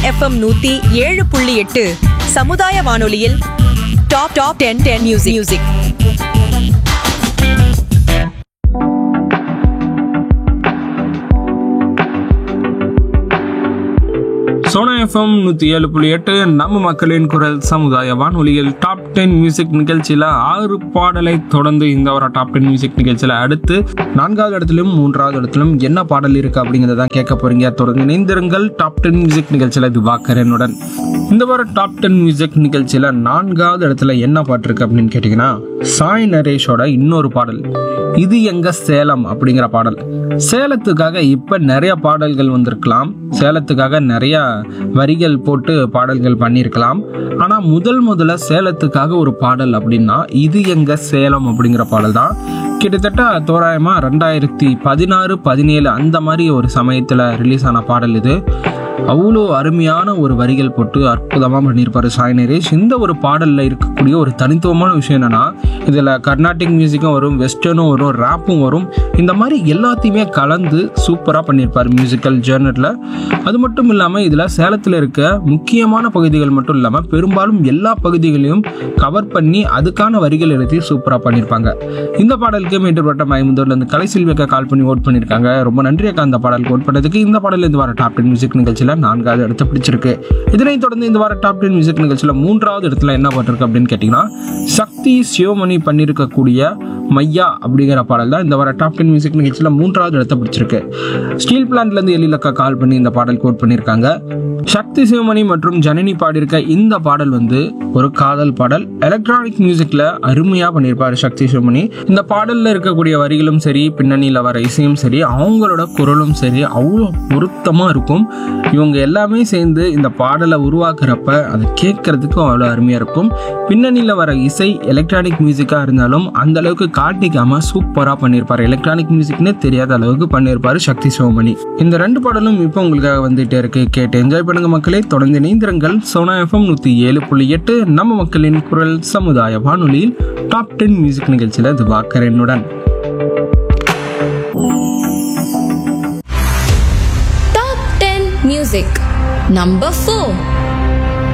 FM நூத்தி ஏழு புள்ளி எட்டு சமுதாய வானொலியில் top top ten ten music music Sona FM நூற்றி ஏழு புள்ளி எட்டு நம்ம மக்களின் குரல் சமுதாய வானொலியில் டாப் டென் மியூசிக் நிகழ்ச்சியில் ஆறு பாடலை தொடர்ந்து இந்த ஒரு டாப் டென் மியூசிக் நிகழ்ச்சியில் அடுத்து நான்காவது இடத்திலும் மூன்றாவது இடத்திலும் என்ன பாடல் இருக்கு அப்படிங்கிறத தான் கேட்க போறீங்க தொடர்ந்து இணைந்திருங்கள் டாப் டென் மியூசிக் நிகழ்ச்சியில் திவாகரனுடன் இந்த வாரம் டாப் டென் மியூசிக் நிகழ்ச்சியில் நான்காவது இடத்துல என்ன பாட்டு இருக்கு அப்படின்னு கேட்டிங்கன்னா சாய் நரேஷோட இன்னொரு பாடல் இது எங்க சேலம் அப்படிங்கிற பாடல் சேலத்துக்காக இப்ப நிறைய பாடல்கள் வந்திருக்கலாம் சேலத்துக்காக நிறைய வரிகள் போட்டு பாடல்கள் பண்ணியிருக்கலாம் ஆனா முதல் முதல்ல சேலத்துக்காக ஒரு பாடல் அப்படின்னா இது எங்க சேலம் அப்படிங்கிற பாடல் தான் கிட்டத்தட்ட தோராயமா ரெண்டாயிரத்தி பதினாறு பதினேழு அந்த மாதிரி ஒரு சமயத்துல ரிலீஸ் ஆன பாடல் இது அவ்வளோ அருமையான ஒரு வரிகள் போட்டு அற்புதமாக பண்ணியிருப்பாரு சாய் நரேஷ் இந்த ஒரு பாடலில் இருக்கக்கூடிய ஒரு தனித்துவமான விஷயம் என்னன்னா இதில் கர்நாடிக் மியூசிக்கும் வரும் வெஸ்டர்னும் வரும் ரேப்பும் வரும் இந்த மாதிரி எல்லாத்தையுமே கலந்து சூப்பராக பண்ணியிருப்பார் மியூசிக்கல் ஜேர்னரில் அது மட்டும் இல்லாமல் இதில் சேலத்தில் இருக்க முக்கியமான பகுதிகள் மட்டும் இல்லாமல் பெரும்பாலும் எல்லா பகுதிகளையும் கவர் பண்ணி அதுக்கான வரிகள் எழுதி சூப்பராக பண்ணியிருப்பாங்க இந்த பாடலுக்கு மேட்டுப்பட்ட மயமுந்தூர்ல இருந்து கலை செல்வியக்கா கால் பண்ணி ஓட் பண்ணியிருக்காங்க ரொம்ப நன்றி அக்கா அந்த பாடலுக்கு ஓட் பண்ணதுக்கு இந்த பாடல் இந்த வார டாப் டென் மியூசிக் நிகழ்ச்சியில் நான்காவது இடத்த பிடிச்சிருக்கு இதனைத் தொடர்ந்து இந்த வார டாப் டென் மியூசிக் நிகழ்ச்சியில் மூன்றாவது இடத்துல என்ன பாட்டிருக்கு அப்படின்னு கேட்டிங்கன்னா சக்தி சிவமணி பண்ணியிருக்கக்கூடிய மையா அப்படிங்கிற பாடல் தான் இந்த வார டாப் டென் மியூசிக் நிகழ்ச்சியில் மூன்றாவது இடத்த பிடிச்சிருக்கு ஸ்டீல் பிளான்ட்லேருந்து எழிலக்கா கால் பண்ணி இந்த பாடல் கோட் பண்ணியிருக்காங்க சக்தி சிவமணி மற்றும் ஜனனி பாடியிருக்க இந்த பாடல் வந்து ஒரு காதல் பாடல் எலக்ட்ரானிக் மியூசிக்ல அருமையா பண்ணியிருப்பாரு சக்தி சிவமணி இந்த பாடல்ல இருக்கக்கூடிய வரிகளும் சரி பின்னணியில் வர இசையும் சரி அவங்களோட குரலும் சரி அவ்வளோ பொருத்தமா இருக்கும் இவங்க எல்லாமே சேர்ந்து இந்த பாடலை உருவாக்குறப்ப அதை கேட்கறதுக்கு அவ்வளோ அருமையா இருக்கும் பின்னணியில் வர இசை எலக்ட்ரானிக் மியூசிக்கா இருந்தாலும் அந்த அளவுக்கு காட்டிக்காம சூப்பரா பண்ணியிருப்பாரு எலக்ட்ரானிக் மியூசிக்னே தெரியாத அளவுக்கு பண்ணியிருப்பாரு சக்தி சிவமணி இந்த ரெண்டு பாடலும் இப்போ உங்களுக்காக வந்துட்டே இருக்கு கேட்டு என்ஜாய் பண்ணுங்க மக்களே தொடர்ந்து இணைந்திருங்கள் சோனா எஃப்எம் நூத்தி ஏழு புள்ளி எட்டு நம்ம மக்களின் குரல் சமுதாய வானொலியில் டாப் டென் மியூசிக் நிகழ்ச்சியில திவாகர் என்னுடன் Top 10 Music Number 4